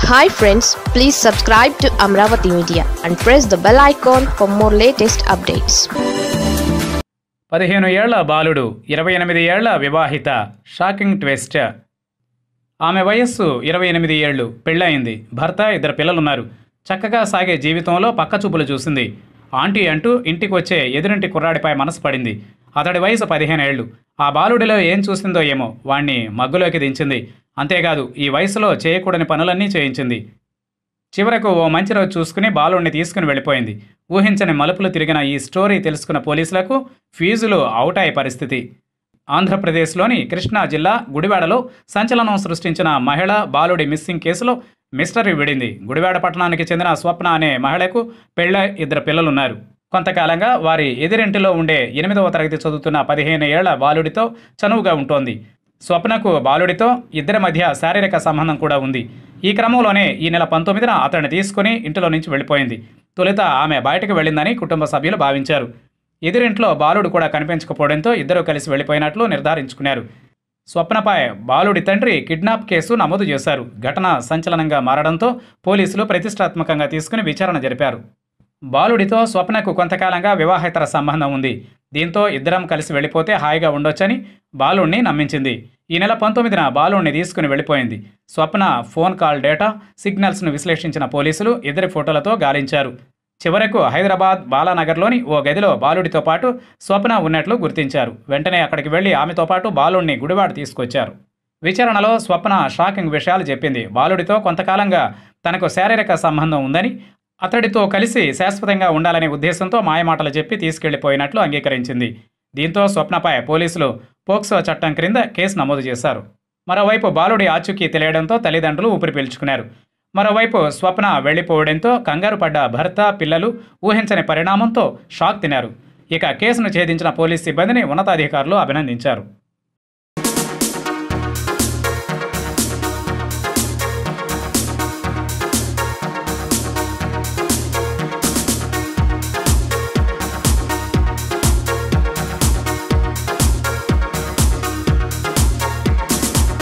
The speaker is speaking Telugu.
hi friends please subscribe to Amaravati media and press the bell icon for more latest updates పదిహేను ఏళ్ల బాలుడు ఇరవై ఎనిమిది ఏళ్ల వివాహిత షాకింగ్ ట్విస్ట్ ఆమె వయస్సు ఇరవై ఎనిమిది ఏళ్ళు పెళ్ళయింది భర్త ఇద్దరు పిల్లలున్నారు చక్కగా సాగే జీవితంలో పక్కచూపులు చూసింది ఆంటీ అంటూ ఇంటికి వచ్చే ఎదురింటి కుర్రాడిపై మనసు పడింది అతడి వయసు పదిహేను ఏళ్ళు ఆ బాలుడిలో ఏం చూసిందో ఏమో వాణ్ణి మగ్గులోకి దించింది అంతేకాదు ఈ వయసులో చేయకూడని పనులన్నీ చేయించింది చివరకు ఓ మంచి రోజు చూసుకుని బాలుడిని తీసుకుని వెళ్ళిపోయింది ఊహించని మలుపులు తిరిగిన ఈ స్టోరీ తెలుసుకున్న పోలీసులకు ఫీజులు అవుట్ అయ్యే పరిస్థితి ఆంధ్రప్రదేశ్లోని కృష్ణా జిల్లా గుడివాడలో సంచలనం సృష్టించిన మహిళ బాలుడి మిస్సింగ్ కేసులో మిస్టరీ విడింది గుడివాడ పట్టణానికి చెందిన స్వప్న అనే మహిళకు పెళ్ళ ఇద్దరు పిల్లలున్నారు కొంతకాలంగా వారి ఎదిరింటిలో ఉండే ఎనిమిదవ తరగతి చదువుతున్న పదిహేను ఏళ్ల బాలుడితో చనువుగా ఉంటోంది స్వప్నకు బాలుడితో ఇద్దరి మధ్య శారీరక సంబంధం కూడా ఉంది ఈ క్రమంలోనే ఈ నెల పంతొమ్మిదిన అతన్ని తీసుకుని ఇంటిలో నుంచి వెళ్ళిపోయింది తొలుత ఆమె బయటకు వెళ్ళిందని కుటుంబ సభ్యులు భావించారు ఎదురింట్లో బాలుడు కూడా కనిపించకపోవడంతో ఇద్దరూ కలిసి వెళ్ళిపోయినట్లు నిర్ధారించుకున్నారు స్వప్నపై బాలుడి తండ్రి కిడ్నాప్ కేసు నమోదు చేశారు ఘటన సంచలనంగా మారడంతో పోలీసులు ప్రతిష్టాత్మకంగా తీసుకుని విచారణ జరిపారు బాలుడితో స్వప్నకు కొంతకాలంగా వివాహేతర సంబంధం ఉంది దీంతో ఇద్దరం కలిసి వెళ్ళిపోతే హాయిగా ఉండొచ్చని బాలుణ్ణి నమ్మించింది ఈ నెల పంతొమ్మిదిన బాలుణ్ణి తీసుకుని వెళ్ళిపోయింది స్వప్న ఫోన్ కాల్ డేటా సిగ్నల్స్ను విశ్లేషించిన పోలీసులు ఇద్దరి ఫోటోలతో గాలించారు చివరకు హైదరాబాద్ బాలానగర్లోని ఓ గదిలో బాలుడితో పాటు స్వప్న ఉన్నట్లు గుర్తించారు వెంటనే అక్కడికి వెళ్లి ఆమెతో పాటు బాలుణ్ణి గుడివాడ తీసుకొచ్చారు విచారణలో స్వప్న షాకింగ్ విషయాలు చెప్పింది బాలుడితో కొంతకాలంగా తనకు శారీరక సంబంధం ఉందని అతడితో కలిసి శాశ్వతంగా ఉండాలనే ఉద్దేశంతో మాయమాటలు చెప్పి తీసుకెళ్లిపోయినట్లు అంగీకరించింది దీంతో స్వప్నపై పోలీసులు పోక్సో చట్టం క్రింద కేసు నమోదు చేశారు మరోవైపు బాలుడి ఆచూకీ తెలియడంతో తల్లిదండ్రులు ఊపిరి పీల్చుకున్నారు మరోవైపు స్వప్న వెళ్లిపోవడంతో కంగారు పడ్డ భర్త పిల్లలు ఊహించని పరిణామంతో షాక్ తినారు ఇక కేసును ఛేదించిన పోలీస్ సిబ్బందిని ఉన్నతాధికారులు అభినందించారు